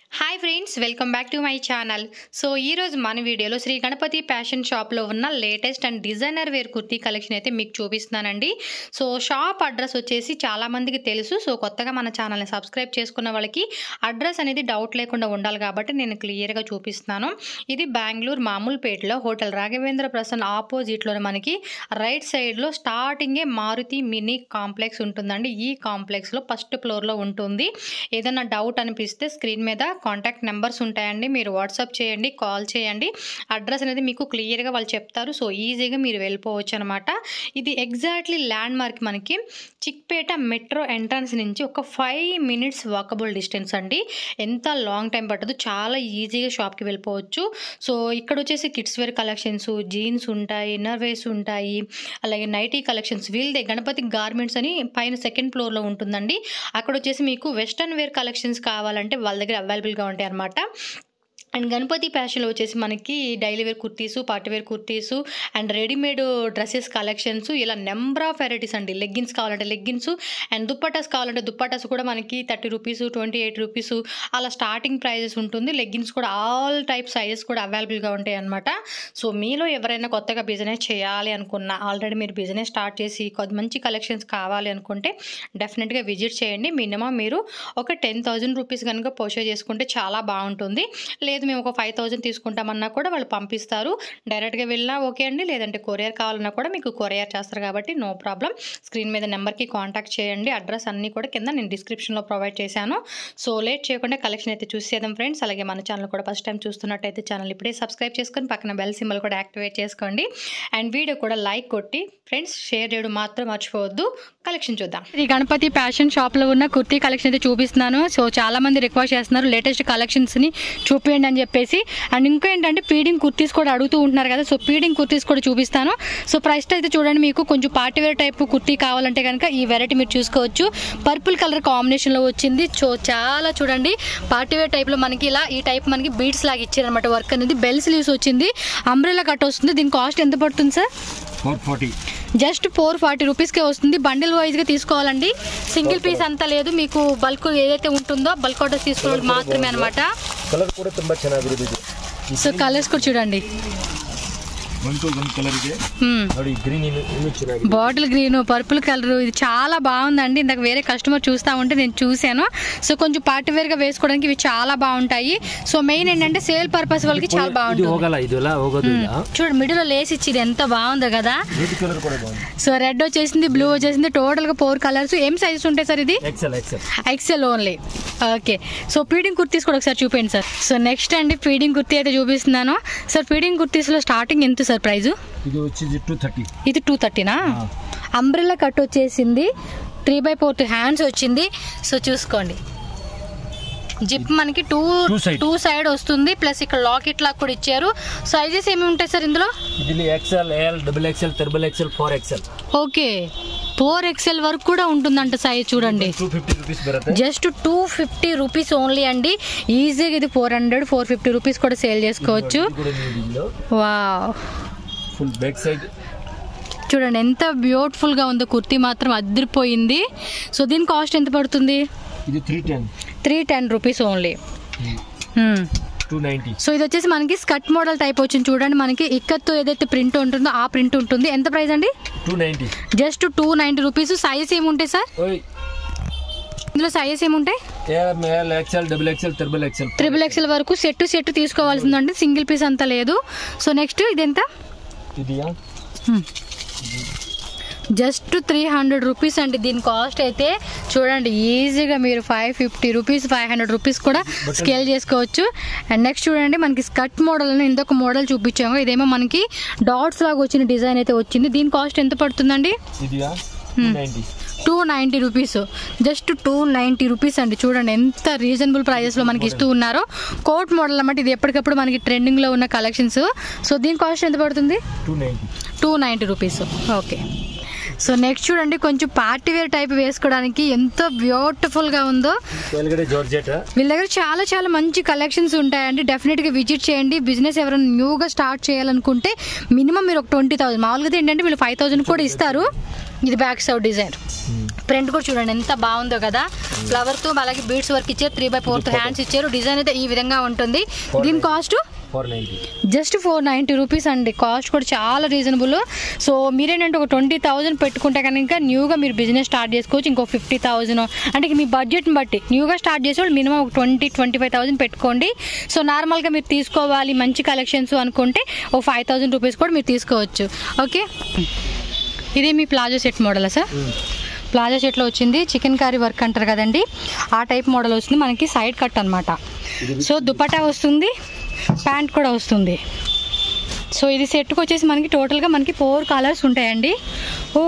Hi friends welcome back to my channel so ఈరోజు మన వీడియోలో శ్రీ గణపతి ఫ్యాషన్ షాప్లో ఉన్న latest and designer wear kurti collection అయితే మీకు చూపిస్తున్నానండి సో షాప్ అడ్రస్ వచ్చేసి చాలామందికి తెలుసు సో కొత్తగా మన ఛానల్ని సబ్స్క్రైబ్ చేసుకున్న వాళ్ళకి అడ్రస్ అనేది డౌట్ లేకుండా ఉండాలి కాబట్టి నేను క్లియర్గా చూపిస్తున్నాను ఇది బెంగళూరు మామూలుపేటలో హోటల్ రాఘవేంద్ర ప్రసన్న ఆపోజిట్లోనే మనకి రైట్ సైడ్లో స్టార్టింగే మారుతి మినీ కాంప్లెక్స్ ఉంటుందండి ఈ కాంప్లెక్స్లో ఫస్ట్ ఫ్లోర్లో ఉంటుంది ఏదైనా డౌట్ అనిపిస్తే స్క్రీన్ మీద కాంటాక్ట్ నెంబర్స్ ఉంటాయండి మీరు వాట్సాప్ చేయండి కాల్ చేయండి అడ్రస్ అనేది మీకు క్లియర్గా వాళ్ళు చెప్తారు సో ఈజీగా మీరు వెళ్ళిపోవచ్చు అనమాట ఇది ఎగ్జాక్ట్లీ ల్యాండ్ మార్క్ మనకి చిక్పేట మెట్రో ఎంట్రన్స్ నుంచి ఒక ఫైవ్ మినిట్స్ వాకబుల్ డిస్టెన్స్ అండి ఎంత లాంగ్ టైం పట్టదు చాలా ఈజీగా షాప్కి వెళ్ళిపోవచ్చు సో ఇక్కడ వచ్చేసి కిడ్స్ వేర్ కలెక్షన్స్ జీన్స్ ఉంటాయి ఇన్నర్ వేర్స్ ఉంటాయి అలాగే నైటీ కలెక్షన్స్ వీళ్ళదే గణపతి గార్మెంట్స్ అని పైన సెకండ్ ఫ్లోర్లో ఉంటుందండి అక్కడ వచ్చేసి మీకు వెస్టర్న్ వేర్ కలెక్షన్స్ కావాలంటే వాళ్ళ దగ్గర అవైలబుల్గా ఉంటాయి అన్నమాట అండ్ గణపతి ఫ్యాషన్లో వచ్చేసి మనకి daily wear kurtis party wear kurtis and readymade dresses collections ఇలా నెంబర్ ఆఫ్ వెరైటీస్ అండి లెగ్గిన్స్ కావాలంటే లెగ్గిన్స్ అండ్ దుప్పటాస్ కావాలంటే దుప్పటాస్ కూడా మనకి thirty rupees twenty eight rupees అలా స్టార్టింగ్ ప్రైజెస్ ఉంటుంది లెగ్గిన్స్ కూడా ఆల్ టైప్ సైజెస్ కూడా అవైలబుల్గా ఉంటాయి అనమాట సో మీలో ఎవరైనా కొత్తగా బిజినెస్ చేయాలి అనుకున్నా ఆల్రెడీ మీరు బిజినెస్ స్టార్ట్ చేసి కొద్ది మంచి కలెక్షన్స్ కావాలి అనుకుంటే డెఫినెట్గా విజిట్ చేయండి మినిమం మీరు ఒక టెన్ థౌజండ్ రూపీస్ కనుక పోషే చేసుకుంటే చాలా బాగుంటుంది లేదు మేము ఒక ఫైవ్ థౌజండ్ తీసుకుంటామన్నా కూడా వాళ్ళు పంపిస్తారు డైరెక్ట్గా వెళ్ళినా ఓకే అండి లేదంటే కొరియర్ కావాలన్నా కూడా మీకు కొరియర్ చేస్తారు కాబట్టి నో ప్రాబ్లం స్క్రీన్ మీద నెంబర్కి కాంటాక్ట్ చేయండి అడ్రస్ అన్నీ కూడా కింద నేను డిస్క్రిప్షన్లో ప్రొవైడ్ చేశాను సో లేట్ చేయకుండా కలెక్షన్ అయితే చూసేద్దాం ఫ్రెండ్స్ అలాగే మన ఛానల్ కూడా ఫస్ట్ టైం చూస్తున్నట్టయితే ఛానల్ ఇప్పుడే సబ్స్క్రైబ్ చేసుకొని పక్కన బెల్ సింబల్ కూడా యాక్టివేట్ చేసుకోండి అండ్ వీడియో కూడా లైక్ కొట్టి ఫ్రెండ్స్ షేర్ చేయడం మాత్రం మర్చిపోవద్దు కలెక్షన్ చూద్దాం ఈ గణపతి ఫ్యాషన్ షాప్లో ఉన్న కుర్తీ కలెక్షన్ అయితే చూపిస్తున్నాను సో చాలా మంది రిక్వెస్ట్ చేస్తున్నారు లేటెస్ట్ కలెక్షన్స్ని చూపించండి అని చెప్పేసి అండ్ ఇంకా ఏంటంటే ఫీడింగ్ కుర్తీస్ కూడా అడుగుతూ ఉంటున్నారు కదా సో ఫీడింగ్ కుర్తీస్ కూడా చూపిస్తాను సో ప్రైస్ అయితే చూడండి మీకు కొంచెం పార్టీ వేర్ టైప్ కుర్తీ కావాలంటే కనుక ఈ వెరైటీ మీరు చూసుకోవచ్చు పర్పుల్ కలర్ కాంబినేషన్లో వచ్చింది సో చాలా చూడండి పార్టీ వేర్ టైప్లో మనకి ఇలా ఈ టైప్ మనకి బీడ్స్ లాగా ఇచ్చారనమాట వర్క్ అనేది బెల్ స్లీవ్స్ వచ్చింది అంబ్రెలా కట్ వస్తుంది దీని కాస్ట్ ఎంత పడుతుంది sir four forty just four forty రూపీస్కే వస్తుంది బండిల్ వైజ్గా తీసుకోవాలండి సింగిల్ పీస్ అంతా లేదు మీకు బల్క్ ఏదైతే ఉంటుందో బల్క్ ఆర్డర్స్ తీసుకోవాలి మాత్రమే అనమాట ಕಲರ್ ಕೂಡ ತುಂಬಾ ಚೆನ್ನಾಗಿರೋದು ಇದು సో కలర్స్ కూడా చూడండి ಒನ್ ಟು ಒನ್ ಕಲರ್ ಇದೆ ನೋಡಿ ಗ್ರೀನ್ ಇನ್ನು ಇನ್ನೂ ಚೆನ್ನಾಗಿದೆ బాటిల్ గ్రీన్ పర్పుల్ కలర్ ఇది చాలా బాగుందండి ఇందాక వేరే కస్టమర్ చూస్తూ ఉంటే నేను చూశాను సో కొంచెం పార్టీ వేర్గా వేసుకోవడానికి ఇవి చాలా బాగుంటాయి సో మెయిన్ ఏంటంటే సేల్ పర్పస్ వాళ్ళకి చాలా ಇದು బాగుంటుంది ಹೋಗಲ್ಲ ಇದೆಲ್ಲ ಹೋಗೋದು ಇಲ್ಲ చూడు మిడిల్ లేసి ఇచ్చింది ఎంత బాగుందో కదా ರೆಡ್ ಕಲರ್ ಕೂಡ ಬಾగుంది సో రెడ్ వచ్చేసింది బ్లూ వచ్చేసింది టోటల్గా ఫోర్ కలర్స్ ఏం సైజెస్ ఉంటాయి సార్ ఇది XL XL XL only okay so feeding kurtis కూడా ఒకసారి చూపించండి సార్ సో నెక్స్ట్ అండి ఫీడింగ్ కుర్తీ అయితే చూపిస్తున్నాను సార్ ఫీడింగ్ కుర్తీస్లో స్టార్టింగ్ ఎంత సార్ ప్రైజు ఇది వచ్చేసి టూ థర్టీ ఇది టూ థర్టీనా అంబ్రెల్లా కట్ వచ్చేసింది త్రీ బై ఫోర్త్ హ్యాండ్స్ వచ్చింది సో చూసుకోండి జిప్ మనకి two Two side. Two side వస్తుంది ప్లస్ ఇక్కడ లాకెట్ లాక్ కూడా ఇచ్చారు సైజెస్ ఏమి ఉంటాయి సార్ ఇందులో ఇది XL L double XL triple XL four XL okay four XL వరకు కూడా ఉంటుందంట సైజ్ చూడండి ಟೂ ಫಿಫ್ಟಿ ರುಪೀಸ್ ಬರುತ್ತೆ just two fifty rupees only అండి ఈజీగా ఇది four hundred four fifty rupees కూడా సేల్ చేసుకోవచ్చు ఇది కూడా new design. వా ఫుల్ బ్యాక్ సైడ్ చూడండి ఎంత బ్యూటిఫుల్గా ఉందో కుర్తీ మాత్రం అదిరిపోయింది సో దీని కాస్ట్ ఎంత పడుతుంది ఇది three ten three ten rupees only two ninety so ఇది వచ్చేసి మనకి స్కట్ మోడల్ టైప్ వచ్చింది చూడండి మనకి ఇక్కత్తో ఏదైతే ప్రింట్ ఉంటుందో ఆ ప్రింట్ ఉంటుంది ఎంత ప్రైస్ అండి two ninety just two ninety rupees sizes ఏముంటాయి సార్ ఓయ్ ఇందులో సైజెస్ ఏముంటాయి L L XL double XL triple XL triple XL వరకు సెట్ సెట్ తీసుకోవాల్సిందండి సింగిల్ పీస్ అంతా లేదు సో నెక్స్ట్ ఇదెంత ಇದೆಯಾ జస్ట్ త్రీ హండ్రెడ్ రూపీస్ అండి దీని కాస్ట్ అయితే చూడండి ఈజీగా మీరు five fifty rupees five hundred rupees కూడా స్కేల్ చేసుకోవచ్చు అండ్ నెక్స్ట్ చూడండి మనకి స్కర్ట్ మోడల్ అని ఇంకొక మోడల్ చూపించాము ఇదేమో మనకి డాట్స్ లాగా వచ్చిన డిజైన్ అయితే వచ్చింది దీని కాస్ట్ ఎంత పడుతుందండి ಇದೆಯಾ two ninety two ninety rupees just two ninety rupees అండి చూడండి ఎంత రీజనబుల్ ప్రైజెస్లో మనకి ఇస్తూ ఉన్నారో కోట్ మోడల్ అన్నమాట ఇది ఎప్పటికప్పుడు మనకి ట్రెండింగ్లో ఉన్న కలెక్షన్స్ సో దీని కాస్ట్ ఎంత పడుతుంది two ninety two ninety rupees okay so next చూడండి కొంచెం పార్టీ వేర్ టైప్ వేసుకోవడానికి ఎంత బ్యూటిఫుల్ గా ఉందో ಕೆಳಗಡೆ ಜಾರ್ಜೆಟ್ వీళ్ళ దగ్గర చాలా చాలా మంచి కలెక్షన్స్ ఉంటాయండి డెఫినెట్ గా విజిట్ చేయండి బిజినెస్ ఎవరైనా న్యూగా స్టార్ట్ చేయాలనుకుంటే మినిమం మీరు ఒక ట్వంటీ థౌసండ్ మామూలుగా ఏంటంటే వీళ్ళు ఫైవ్ థౌసండ్ కూడా ఇస్తారు ఇది బ్యాక్ సైడ్ డిజైన్ ప్రింట్ కూడా చూడండి ఎంత బాగుందో కదా ఫ్లవర్ తో అలాగే బీడ్స్ వర్క్ ఇచ్చారు త్రీ బై ఫోర్త్ హ్యాండ్స్ ఇచ్చారు డిజైన్ అయితే ఈ విధంగా ఉంటుంది దీని cost four ninety just four ninety rupees అండి కాస్ట్ కూడా చాలా రీజనబుల్ సో మీరేంటంటే ఒక ట్వంటీ థౌజండ్ పెట్టుకుంటే కనుక న్యూగా మీరు బిజినెస్ స్టార్ట్ చేసుకోవచ్చు ఇంకో ఫిఫ్టీ థౌజండ్ అంటే ఇక మీ బడ్జెట్ని బట్టి న్యూగా స్టార్ట్ చేసేవాళ్ళు మినిమం ఒక ట్వంటీ ట్వంటీ ఫైవ్ థౌసండ్ పెట్టుకోండి సో నార్మల్గా మీరు తీసుకోవాలి మంచి కలెక్షన్స్ అనుకుంటే ఒక ఫైవ్ థౌసండ్ రూపీస్ కూడా మీరు తీసుకోవచ్చు ఓకే ఇది మీ ప్లాజో సెట్ మోడలా సార్ ప్లాజో సెట్లో వచ్చింది చికెన్ కర్రీ వర్క్ అంటారు కదండి ఆ టైప్ మోడల్ వస్తుంది మనకి సైడ్ కట్ అనమాట సో దుపట్టా వస్తుంది ప్యాంట్ కూడా వస్తుంది సో ఇది సెట్కి వచ్చేసి మనకి టోటల్గా మనకి ఫోర్ కలర్స్ ఉంటాయండి ఓ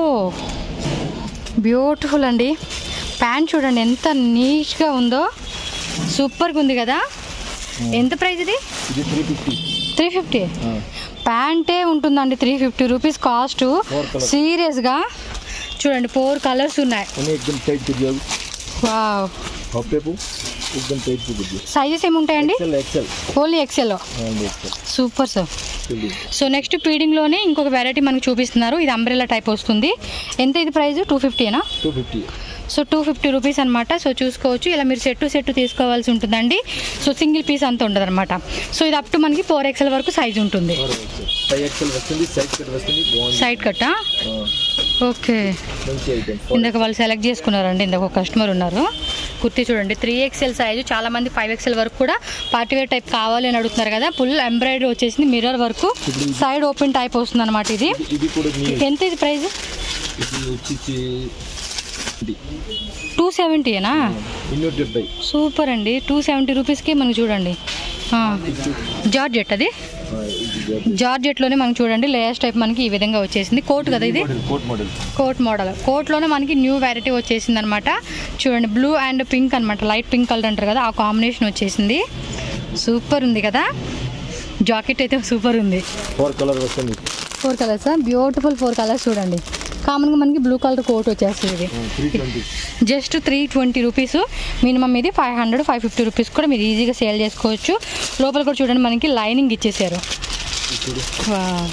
బ్యూటిఫుల్ అండి ప్యాంట్ చూడండి ఎంత నీట్గా ఉందో సూపర్గా ఉంది కదా ఎంత ప్రైస్ ఇది ಇದು ತ್ರೀ ಫಿಫ್ಟಿ త్రీ ఫిఫ్టీ ప్యాంటే ఉంటుందండి three fifty rupees cost Four colours. సీరియస్గా చూడండి ఫోర్ కలర్స్ ఉన్నాయి उन्हें एकदम टाइट कर दिया వావ్ हफ्ते को एकदम टाइट कर दिया సైజెస్ ఏముంటాయండి एक्सेल एक्सेल ఓన్లీ ఎక్సెల్ हाँ एक्सेल సూపర్ సార్ चलिए సో నెక్స్ట్ ఫీడింగ్లోనే ఇంకొక వెరైటీ మనకు చూపిస్తున్నారు ఇది అంబ్రెల్లా టైప్ వస్తుంది ఎంత ఇది ప్రైస్ టూ ఫిఫ్టీనా two fifty so two fifty rupees అనమాట సో చూసుకోవచ్చు ఇలా మీరు సెట్ సెట్ తీసుకోవాల్సి ఉంటుందండి సో సింగిల్ పీస్ అంత ఉండదు అనమాట సో ఇది అప్ టు మనకి ఫోర్ ఎక్స్ఎల్ వరకు సైజ్ ఉంటుంది ఫైవ్ ఎక్సెల్ వస్తుంది సైడ్ కట్ వస్తుంది బాగుంది సైడ్ కట్టా ఓకే మంచి ఐటమ్ ఇందాక వాళ్ళు సెలెక్ట్ చేసుకున్నారండి ఇందాక ఒక కస్టమర్ ఉన్నారు కుర్తీ చూడండి త్రీ ఎక్స్ఎల్ సైజు చాలా మంది ఫైవ్ ఎక్స్ఎల్ వరకు కూడా పార్టీ వేర్ టైప్ కావాలి అని అడుగుతున్నారు కదా ఫుల్ ఎంబ్రాయిడరీ వచ్చేసింది మిర్రర్ వరకు సైడ్ ఓపెన్ టైప్ వస్తుంది అనమాట ఇది ఇది కూడా మీ ఎంత ఇది ప్రైస్ ఇది వచ్చి ఇది టూ సెవెంటీనా ಇನ್ನೂರ డెబ్బై సూపర్ అండి టూ సెవెంటీ రూపీస్కి మనకు చూడండి ఆ, జార్జెట్ అది జార్జెట్లోనే మనకు చూడండి లేయర్స్ టైప్ మనకి ఈ విధంగా వచ్చేసింది కోట్ కదా ఇది కోట్ మోడల్ కోట్ మోడల్ కోట్లోనే మనకి న్యూ వెరైటీ వచ్చేసింది అనమాట చూడండి బ్లూ అండ్ పింక్ అనమాట లైట్ పింక్ కలర్ అంటారు కదా ఆ కాంబినేషన్ వచ్చేసింది సూపర్ ఉంది కదా జాకెట్ అయితే సూపర్ ఉంది ఫోర్ కలర్ వస్తుంది four colours beautiful four colours చూడండి కామన్గా మనకి బ్లూ కలర్ కోట్ వచ్చేస్తుంది ఇది three twenty just three twenty rupees minimum ఇది five hundred five fifty rupees కూడా మీరు ఈజీగా సేల్ చేసుకోవచ్చు లోపల కూడా చూడండి మనకి లైనింగ్ ఇచ్చేసారు ఇప్పుడు వావ్.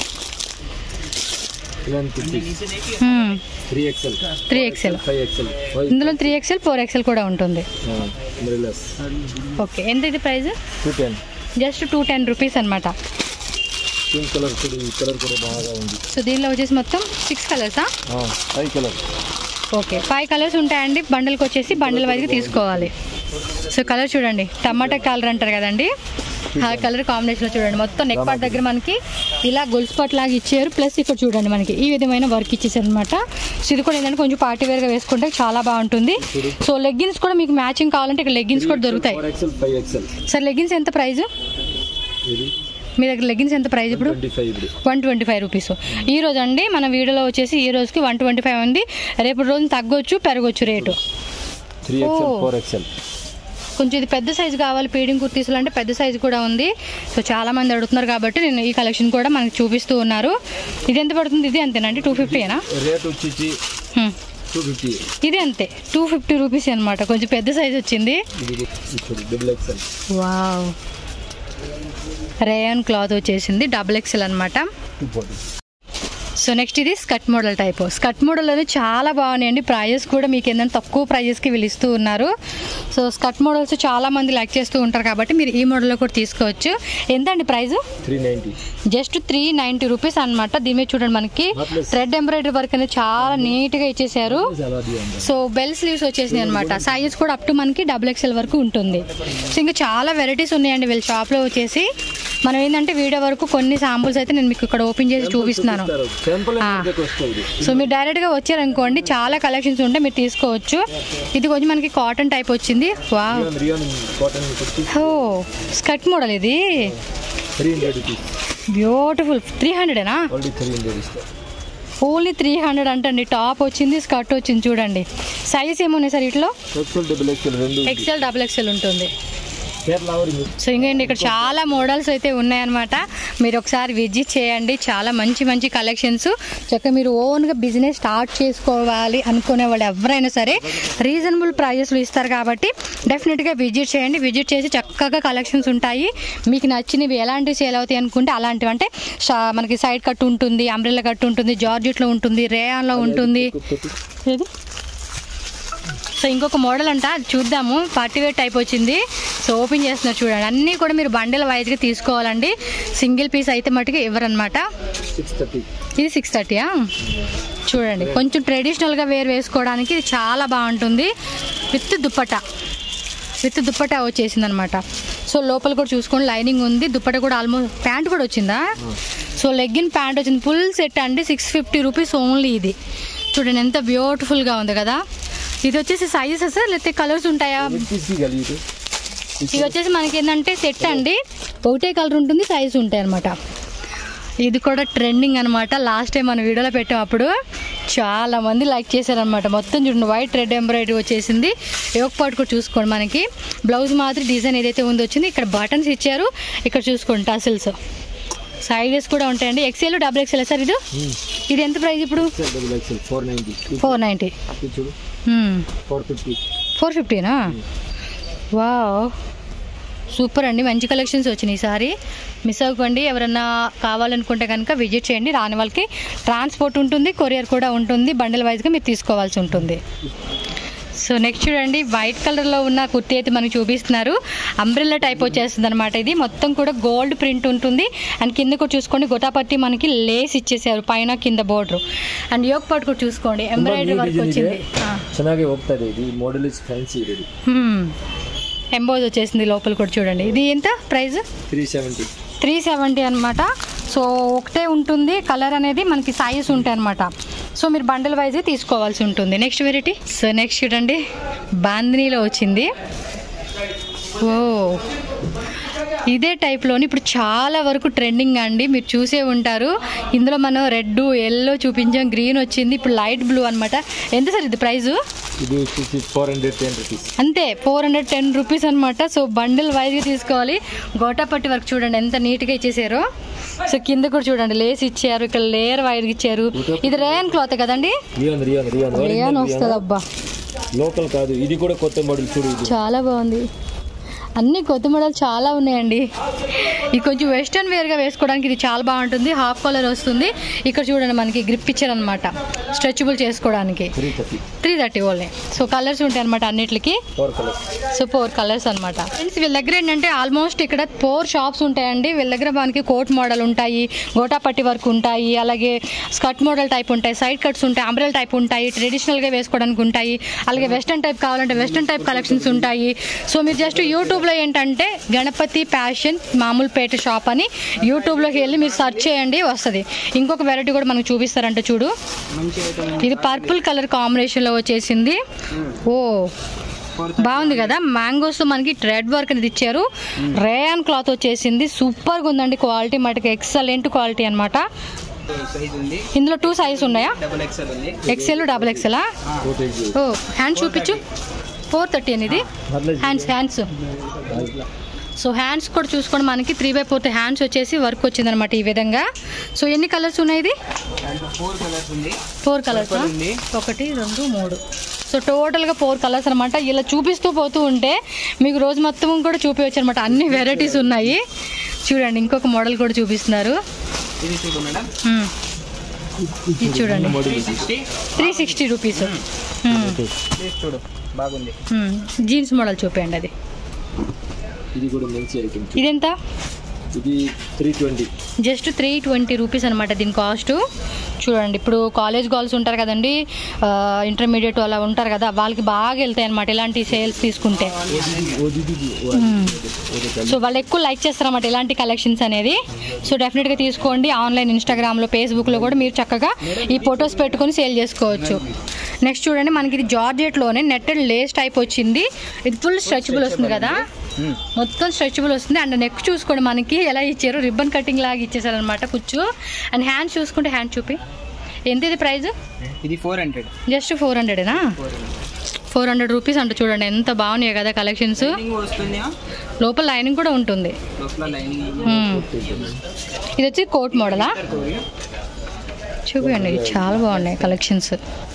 ఇలాంటి hmm. Three XL three XL five XL ఇందులో త్రీ ఎక్సెల్ ఫోర్ ఎక్సెల్ కూడా ఉంటుంది మిరిలస్ ఓకే ఎంత ఇది price two ten just two ten rupees అనమాట పింక్ కలర్ కూడా ఈ కలర్ కూడా బాగా ఉంది సో దీనిలో వచ్చేసి మొత్తం సిక్స్ కలర్సా five colour okay five colours ఉంటాయండి బండిల్కి వచ్చేసి బండిల్ వైజ్గా తీసుకోవాలి సో కలర్ చూడండి టమాటా కలర్ అంటారు కదండి ఆ కలర్ కాంబినేషన్లో చూడండి మొత్తం నెక్ పార్ట్ దగ్గర మనకి ఇలా గొలుసు పట్ లాగా ఇచ్చారు ప్లస్ ఇక్కడ చూడండి మనకి ఈ విధమైన వర్క్ ఇచ్చేసారు అనమాట సో ఇది కూడా ఏంటంటే కొంచెం పార్టీ వేర్గా వేసుకుంటే చాలా బాగుంటుంది సో లెగ్గిన్స్ కూడా మీకు మ్యాచింగ్ కావాలంటే ఇక్కడ లెగ్గిన్స్ కూడా దొరుకుతాయి four XL five XL sir leggings ఎంత ప్రైస్ ఇది మీ దగ్గర లెగ్గిన్స్ ఎంత ప్రైస్ ఇప్పుడు ట్వంటీ ఫైవ్ ఇప్పుడు వన్ ట్వంటీ ఫైవ్ రూపీస్ ఈ రోజు అండి మన వీడియోలో వచ్చేసి ఈ రోజుకి వన్ ట్వంటీ ఫైవ్ ఉంది రేపు రోజు తగ్గొచ్చు పెరగొచ్చు రేటు త్రీ ఎక్సెల్ ఓ. ఫోర్ ఎక్సెల్ కొంచెం ఇది పెద్ద సైజు కావాలి పీడింగ్ కుర్తీసులు అంటే పెద్ద సైజు కూడా ఉంది సో చాలా మంది అడుగుతున్నారు కాబట్టి నేను ఈ కలెక్షన్ కూడా మనకి చూపిస్తూ ఉన్నారు ఇది ఎంత పడుతుంది ఇది అంతేనండి టూ ఫిఫ్టీనా రేట్ వచ్చేసి టూ ఫిఫ్టీ ఇది అంతే టూ ఫిఫ్టీ రూపీస్ అనమాట కొంచెం పెద్ద సైజు వచ్చింది ఇది double XL wow rayon cloth వచ్చేసింది డబుల్ ఎక్సెల్ అనమాట టూ ఫార్టీ సో నెక్స్ట్ ఇది స్కట్ మోడల్ టైప్ స్కట్ మోడల్లోనే చాలా బాగున్నాయండి ప్రైజెస్ కూడా మీకు ఏంటంటే తక్కువ ప్రైజెస్కి వీళ్ళు ఇస్తూ ఉన్నారు సో స్కట్ మోడల్స్ చాలా మంది లైక్ చేస్తూ ఉంటారు కాబట్టి మీరు ఈ మోడల్లో కూడా తీసుకోవచ్చు ఎంత అండి price three ninety just three ninety rupees అనమాట దీని మీద చూడండి మనకి థ్రెడ్ ఎంబ్రాయిడరీ వర్క్ అనేది చాలా నీట్గా ఇచ్చేసారు చాలా ఉంది సో బెల్ స్లీవ్స్ వచ్చేసినాయి అనమాట సైజెస్ కూడా అప్ టు మనకి డబుల్ ఎక్స్ఎల్ వరకు ఉంటుంది సో ఇంకా చాలా వెరైటీస్ ఉన్నాయండి వీళ్ళ షాప్లో వచ్చేసి మనం ఏంటంటే వీడియో వరకు కొన్ని శాంపుల్స్ అయితే నేను మీకు ఇక్కడ ఓపెన్ చేసి చూపిస్తున్నాను టెంపుల్ ఆ. వస్తుంది సో మీరు డైరెక్ట్గా వచ్చారనుకోండి చాలా కలెక్షన్స్ ఉంటాయి మీరు తీసుకోవచ్చు ఇది కొంచెం మనకి కాటన్ టైప్ వచ్చింది వా రియాన్ రియాన్ కాటన్ కుర్తి ఓ స్కర్ట్ మోడల్ ఇది three hundred rupees beautiful three హండ్రెడేనా ఓన్లీ త్రీ హండ్రెడ్ ఇస్తా ఓన్లీ త్రీ హండ్రెడ్ అంటండి టాప్ వచ్చింది స్కర్ట్ వచ్చింది చూడండి సైజ్ ఏమున్నాయి సార్ ఇట్లో ఎక్సెల్ డబుల్ ఎక్సెల్ రెండు ఎక్సెల్ డబుల్ ఎక్సెల్ ఉంటుంది కేరళ ఆవరింగ్ సో ఇంకేంటి ఇక్కడ చాలా మోడల్స్ అయితే ఉన్నాయన్నమాట మీరు ఒకసారి విజిట్ చేయండి చాలా మంచి మంచి కలెక్షన్స్ చక్కగా మీరు ఓన్గా బిజినెస్ స్టార్ట్ చేసుకోవాలి అనుకునే వాళ్ళు ఎవరైనా సరే రీజనబుల్ ప్రైజెస్లో ఇస్తారు కాబట్టి డెఫినెట్గా విజిట్ చేయండి విజిట్ చేసి చక్కగా కలెక్షన్స్ ఉంటాయి మీకు నచ్చినవి ఎలాంటివి సేల్ అవుతాయి అనుకుంటే అలాంటివి అంటే షా- మనకి సైడ్ కట్ ఉంటుంది అంబ్రెల్లా కట్ ఉంటుంది జార్జెట్లో ఉంటుంది రేయాన్లో ఉంటుంది ఏది సో ఇంకొక మోడల్ అంట అది చూద్దాము పార్టీ వేర్ టైప్ వచ్చింది సో ఓపెన్ చేస్తున్నారు చూడండి అన్నీ కూడా మీరు బండిల్ వైజ్గా తీసుకోవాలండి సింగిల్ పీస్ అయితే మటుకు ఇవ్వరనమాట సిక్స్ థర్టీ ఇది సిక్స్ థర్టీయా చూడండి కొంచెం ట్రెడిషనల్గా వేర్ వేసుకోవడానికి ఇది చాలా బాగుంటుంది విత్ దుప్పట విత్ దుప్పట వచ్చేసింది అనమాట సో లోపల కూడా చూసుకోండి లైనింగ్ ఉంది దుప్పట కూడా ఆల్మోస్ట్ ప్యాంట్ కూడా వచ్చిందా సో లెగ్గిన్ ప్యాంట్ వచ్చింది ఫుల్ సెట్ అండి సిక్స్ ఫిఫ్టీ రూపీస్ ఓన్లీ ఇది చూడండి ఎంత బ్యూటిఫుల్గా ఉంది కదా ఇది వచ్చేసి సైజెస్ లేకపోతే కలర్స్ ఉంటాయా పీసీ కలిగి ఇది వచ్చేసి మనకి ఏంటంటే సెట్ అండి ఒకటే కలర్ ఉంటుంది సైజ్ ఉంటాయి అనమాట ఇది కూడా ట్రెండింగ్ అనమాట లాస్ట్ టైం మన వీడియోలో పెట్టాం అప్పుడు చాలా మంది లైక్ చేశారనమాట మొత్తం చూడండి వైట్ రెడ్ ఎంబ్రాయిడరీ వచ్చేసింది యోగ పాటు కూడా చూసుకోండి మనకి బ్లౌజ్ మాత్రం డిజైన్ ఏదైతే ఉందో వచ్చింది ఇక్కడ బటన్స్ ఇచ్చారు ఇక్కడ చూసుకోండి టసిల్స్ సైజెస్ కూడా ఉంటాయండి ఎక్సెల్ డబుల్ ఎక్సెల్ సార్ ఇది ఇది ఎంత ప్రైస్ ఇప్పుడు double XL four ninety four ninety చూడు ఫోర్ ఫిఫ్టీ ఫోర్ ఫిఫ్టీనా వా సూపర్ అండి మంచి కలెక్షన్స్ వచ్చినాయి ఈసారి మిస్ అవ్వకండి ఎవరన్నా కావాలనుకుంటే కనుక విజిట్ చేయండి రాని వాళ్ళకి ట్రాన్స్పోర్ట్ ఉంటుంది కొరియర్ కూడా ఉంటుంది బండిల్ వైజ్గా మీరు తీసుకోవాల్సి ఉంటుంది సో నెక్స్ట్ చూడండి వైట్ కలర్లో ఉన్న కుర్తీ అయితే మనకు చూపిస్తున్నారు అంబ్రెల్లా టైప్ వచ్చేస్తుంది అనమాట ఇది మొత్తం కూడా గోల్డ్ ప్రింట్ ఉంటుంది అండ్ కింద కూడా చూసుకోండి గొటాపట్టి మనకి లేస్ ఇచ్చేసారు పైన కింద బోర్డర్ అండ్ యోగ్ పాట్ కూడా చూసుకోండి ఎంబ్రాయిడరీ వర్క్ వచ్చింది ఆ. ಚೆನ್ನಾಗಿ ಹೋಗ್ತದೆ ಇದು ಈ ಮಾಡೆಲ್ ಇಸ್ ಫ್ಯಾನ್ಸಿ ಇದೆ ఎంబోజ్ వచ్చేసింది లోపల కూడా చూడండి ఇది ఎంత price three seventy three seventy అనమాట సో ఒకటే ఉంటుంది కలర్ అనేది మనకి సైజ్ ఉంటాయి అనమాట సో మీరు బండిల్ వైజ్ తీసుకోవాల్సి ఉంటుంది నెక్స్ట్ వెరైటీ సో నెక్స్ట్ చూడండి బాందినీలో వచ్చింది ఓ ఇదే టైప్లోని ఇప్పుడు చాలా వరకు ట్రెండింగ్ అండి మీరు చూసే ఉంటారు ఇందులో మనం రెడ్ ఎల్లో చూపించాం గ్రీన్ వచ్చింది ఇప్పుడు లైట్ బ్లూ అనమాట ఎంత సార్ ఇది ప్రైజు ಇದು ಫೋರ್ ಹಂಡ್ರೆಡ್ ಟೆನ್ ರುಪೀಸ್ అంతే ఫోర్ హండ్రెడ్ టెన్ రూపీస్ అనమాట సో బండిల్ వైజ్గా తీసుకోవాలి గోటాపట్టి వర్క్ చూడండి ఎంత నీట్గా ఇచ్చేసారో సో కింద కూడా చూడండి లేస్ ఇచ్చారు ఇక్కడ లేయర్ వైర్ ఇచ్చారు ఇది రేయన్ క్లాత్ కదండి రియాన్ రియాన్ రియాన్ రేయన్ వస్తుంది అబ్బా లోకల్ కాదు ఇది కూడా కొత్త మోడల్ చూడు ఇది చాలా బాగుంది అన్ని కొత్త మోడల్ చాలా ఉన్నాయండి ఇది కొంచెం వెస్ట్రన్ వేర్గా వేసుకోవడానికి ఇది చాలా బాగుంటుంది హాఫ్ కలర్ వస్తుంది ఇక్కడ చూడండి మనకి గ్రిప్ ఇచ్చారు అనమాట స్ట్రెచబుల్ చేసుకోవడానికి three thirty three thirty only so colours ఉంటాయి అనమాట అన్నిటికి four colours so four colours అనమాట ఫ్రెండ్స్ వీళ్ళ దగ్గర ఏంటంటే ఆల్మోస్ట్ ఇక్కడ ఫోర్ షాప్స్ ఉంటాయండి వీళ్ళ దగ్గర మనకి కోట్ మోడల్ ఉంటాయి గోటాపట్టి వర్క్ ఉంటాయి అలాగే స్కర్ట్ మోడల్ టైప్ ఉంటాయి సైడ్ కట్స్ ఉంటాయి అంబ్రెల్ టైప్ ఉంటాయి ట్రెడిషనల్గా వేసుకోవడానికి ఉంటాయి అలాగే వెస్ట్రన్ టైప్ కావాలంటే వెస్ట్రన్ టైప్ కలెక్షన్స్ ఉంటాయి సో మీరు జస్ట్ యూట్యూబ్లో ఏంటంటే గణపతి ప్యాషన్ మామూలు పేట షాప్ అని యూట్యూబ్లోకి వెళ్ళి మీరు సెర్చ్ చేయండి వస్తుంది ఇంకొక వెరైటీ కూడా మనకు చూపిస్తారంట చూడు ఇది పర్పుల్ కలర్ కాంబినేషన్లో వచ్చేసింది ఓ బాగుంది కదా మ్యాంగోస్ మనకి థ్రెడ్ వర్క్ అనేది ఇచ్చారు రేయాన్ క్లాత్ వచ్చేసింది సూపర్గా ఉందండి క్వాలిటీ మటుకు ఎక్సలెంట్ క్వాలిటీ అన్నమాట సైజ్ ఉంది ఇందులో టూ సైజ్ ఉన్నాయా డబుల్ ఎక్స్ఎల్ ఉంది ఎక్సెల్ డబుల్ ఎక్సెలా ఫోటేజ్ ఓ హ్యాండ్ చూపించు ఫోర్ థర్టీ అనేది హ్యాండ్స్ హ్యాండ్స్ సో హ్యాండ్స్ కూడా చూసుకోండి మనకి త్రీ బై ఫోర్త్ హ్యాండ్స్ వచ్చేసి వర్క్ వచ్చిందనమాట ఈ విధంగా సో ఎన్ని కలర్స్ ఉన్నాయి ఇది దాంట్లో ఫోర్ కలర్స్ ఉంది ఫోర్ కలర్స్ Purple ఉంది. ఒకటి రెండు మూడు సో టోటల్గా ఫోర్ కలర్స్ అనమాట ఇలా చూపిస్తూ పోతూ ఉంటే మీకు రోజు మొత్తం కూడా చూపించచ్చు అనమాట అన్ని వెరైటీస్ ఉన్నాయి చూడండి ఇంకొక మోడల్ కూడా చూపిస్తున్నారు ఇది చూడు మేడం మ్మ్. ఇది చూడండి three sixty three sixty rupees ఇది చూడు బాగుంది జీన్స్ మోడల్ చూపించండి అది ఇది కూడా మంచి ఐటమ్ ఇదెంత ఇది three twenty just three twenty rupees అనమాట దీని కాస్ట్ చూడండి ఇప్పుడు కాలేజ్ గర్ల్స్ ఉంటారు కదండి ఇంటర్మీడియట్ అలా ఉంటారు కదా వాళ్ళకి బాగా వెళ్తాయి అనమాట ఇలాంటి సేల్స్ తీసుకుంటే సో వాళ్ళు ఎక్కువ లైక్ చేస్తారన్నమాట ఇలాంటి కలెక్షన్స్ అనేది సో డెఫినెట్గా తీసుకోండి ఆన్లైన్ ఇన్స్టాగ్రామ్లో ఫేస్బుక్లో కూడా మీరు చక్కగా ఈ ఫొటోస్ పెట్టుకొని సేల్ చేసుకోవచ్చు నెక్స్ట్ చూడండి మనకి ఇది జార్జెట్లోనే నెట్టెడ్ లేస్ టైప్ వచ్చింది ఇది ఫుల్ స్ట్రెచబుల్ వస్తుంది కదా మొత్తం స్ట్రెచబుల్ వస్తుంది అండ్ నెక్ చూసుకోండి మనకి ఎలా ఇచ్చారు రిబ్బన్ కటింగ్ లాగా ఇచ్చేసారు అనమాట కుచ్చు అండ్ హ్యాండ్ చూసుకుంటే హ్యాండ్ చూపి ఎంత ఇది ప్రైస్ ఇది ఫోర్ హండ్రెడ్ జస్ట్ ఫోర్ హండ్రెడేనా ఫోర్ హండ్రెడ్ రూపీస్ అంట చూడండి ఎంత బాగున్నాయి కదా కలెక్షన్స్ లైనింగ్ వస్తుంది లోపల లైనింగ్ కూడా ఉంటుంది లోపల లైనింగ్ మ్మ్. ఇది వచ్చి కోట్ మోడలా చూపించండి ఇది చాలా బాగున్నాయి కలెక్షన్స్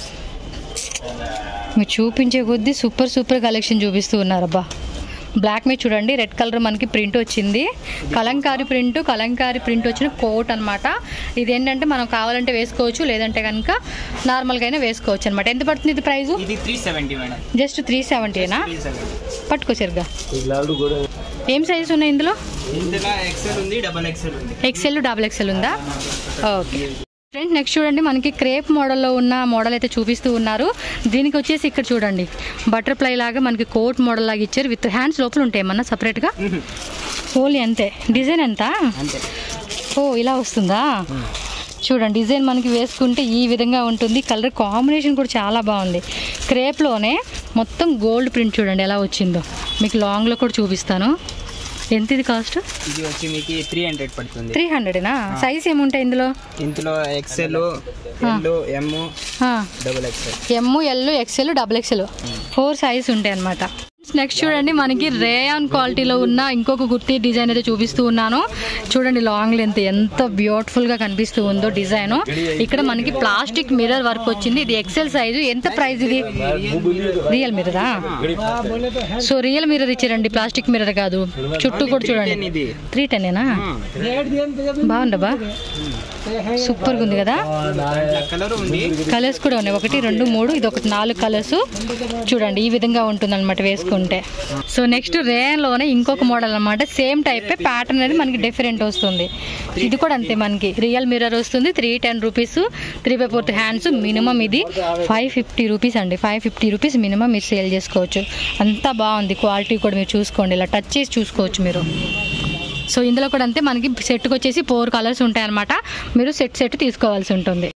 మీరు చూపించే కొద్దీ సూపర్ సూపర్ కలెక్షన్ చూపిస్తూ ఉన్నారబ్బా బ్లాక్ మీద చూడండి రెడ్ కలర్ మనకి ప్రింట్ వచ్చింది కలంకారీ ప్రింట్ కలంకారీ ప్రింట్ వచ్చిన కోట్ అనమాట ఇది ఏంటంటే మనం కావాలంటే వేసుకోవచ్చు లేదంటే కనుక నార్మల్గా అయినా వేసుకోవచ్చు అనమాట ఎంత పడుతుంది ఇది ప్రైస్ ఇది three seventy madam just three సెవెంటీనా త్రీ సెవెంటీ పట్టుకో సరిగ్గా ఈ లాడు కూడా ఏం సైజెస్ ఉన్నాయి ఇందులో ఇందులో ఎక్సెల్ ఉంది డబల్ ఎక్సెల్ ఉంది ఎక్సెల్ డబుల్ ఎక్సెల్ ఉందా ఓకే ఫ్రెండ్స్ నెక్స్ట్ చూడండి మనకి క్రేప్ మోడల్లో ఉన్న మోడల్ అయితే చూపిస్తూ ఉన్నారు దీనికి వచ్చేసి ఇక్కడ చూడండి బటర్ఫ్లై లాగా మనకి కోట్ మోడల్ లాగా ఇచ్చారు విత్ హ్యాండ్స్ లోపల ఉంటాయి ఏమన్నా సపరేట్గా ఓన్లీ అంతే డిజైన్ ఎంత అంతే ఓ ఇలా వస్తుందా చూడండి డిజైన్ మనకి వేసుకుంటే ఈ విధంగా ఉంటుంది కలర్ కాంబినేషన్ కూడా చాలా బాగుంది క్రేప్లోనే మొత్తం గోల్డ్ ప్రింట్ చూడండి ఎలా వచ్చిందో మీకు లాంగ్లో కూడా చూపిస్తాను ఎంత ఇది కాస్ట్ ఇది వచ్చి మీకు త్రీ హండ్రెడ్ పడుతుంది త్రీ హండ్రెడేనా సైజ్ ఏముంటాయి ఇందులో ఇందులో XL L M double XL M L XL double XL four size ఉంటాయి అనమాట నెక్స్ట్ చూడండి మనకి రేయాన్ క్వాలిటీలో ఉన్న ఇంకొక కుర్తీ డిజైన్ అయితే చూపిస్తూ ఉన్నాను చూడండి లాంగ్ లెంత్ ఎంత బ్యూటిఫుల్ గా కనిపిస్తూ ఉందో డిజైన్ ఇక్కడ మనకి ప్లాస్టిక్ మిర్రర్ వర్క్ వచ్చింది ఇది ఎక్సెల్ సైజు ఎంత ప్రైస్ ఇది రియల్ మిర్రరా సో రియల్ మిర్రర్ ఇచ్చారండి ప్లాస్టిక్ మిర్రర్ కాదు చుట్టూ కూడా చూడండి ఇది త్రీ టెనేనా బాగుండబా సూపర్గా ఉంది కదా కలర్ ఉంది కలర్స్ కూడా ఉన్నాయి ఒకటి రెండు మూడు ఇది ఒకటి నాలుగు కలర్స్ చూడండి ఈ విధంగా ఉంటుంది అనమాట వేసుకుంటే సో నెక్స్ట్ లోనే ఇంకొక మోడల్ అనమాట సేమ్ టైప్ ప్యాటర్న్ అనేది మనకి డిఫరెంట్ వస్తుంది ఇది కూడా అంతే మనకి రియల్ మిర్రర్ వస్తుంది three ten rupees three by fourth hands minimum ఇది ఫైవ్ ఫిఫ్టీ రూపీస్ అండి ఫైవ్ ఫిఫ్టీ రూపీస్ మినిమం మీరు సేల్ చేసుకోవచ్చు అంతా బాగుంది క్వాలిటీ కూడా మీరు చూసుకోండి ఇలా టచ్ చేసి చూసుకోవచ్చు మీరు సో ఇందులో కూడా అంతే మనకి సెట్కి వచ్చేసి ఫోర్ కలర్స్ ఉంటాయి అనమాట మీరు సెట్ సెట్ తీసుకోవాల్సి ఉంటుంది